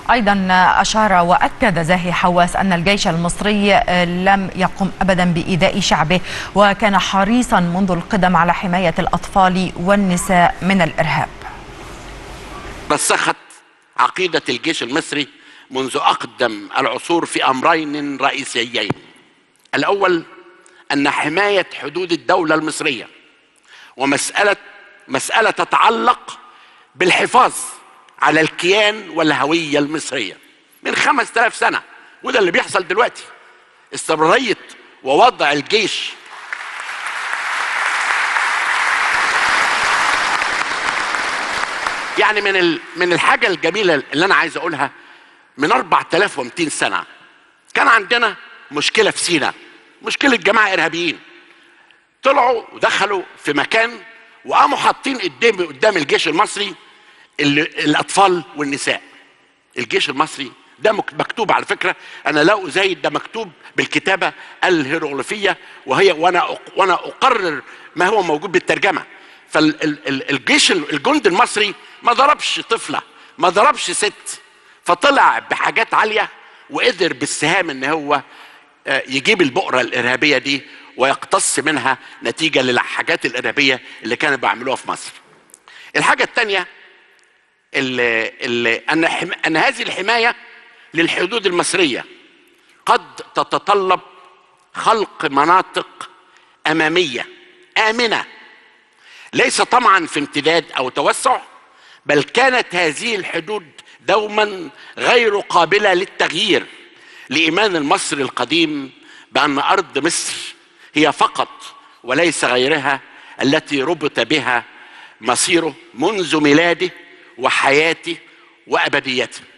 أيضا أشار وأكد زاهي حواس أن الجيش المصري لم يقم أبدا بإيذاء شعبه وكان حريصا منذ القدم على حماية الأطفال والنساء من الإرهاب رسخت عقيدة الجيش المصري منذ أقدم العصور في أمرين رئيسيين الأول أن حماية حدود الدولة المصرية ومسألة مسألة تتعلق بالحفاظ على الكيان والهوية المصرية من خمس آلاف سنة وده اللي بيحصل دلوقتي استمرارية ووضع الجيش يعني من من الحاجة الجميلة اللي أنا عايز أقولها من 4200 سنة كان عندنا مشكلة في سينا مشكلة جماعة إرهابيين طلعوا ودخلوا في مكان وقاموا حاطين قدام قدام الجيش المصري الاطفال والنساء الجيش المصري ده مكتوب على فكره انا لا ازايد ده مكتوب بالكتابه الهيروغليفيه وهي وانا وانا اقرر ما هو موجود بالترجمه فالجيش الجند المصري ما ضربش طفله ما ضربش ست فطلع بحاجات عاليه وقدر بالسهام ان هو يجيب البؤره الارهابيه دي ويقتص منها نتيجه للحاجات الارهابيه اللي كانوا بيعملوها في مصر. الحاجه الثانيه اللي اللي ان ان هذه الحمايه للحدود المصريه قد تتطلب خلق مناطق اماميه امنه ليس طمعا في امتداد او توسع بل كانت هذه الحدود دوما غير قابله للتغيير لايمان المصري القديم بان ارض مصر هي فقط وليس غيرها التي ربط بها مصيره منذ ميلاده وحياته وابديته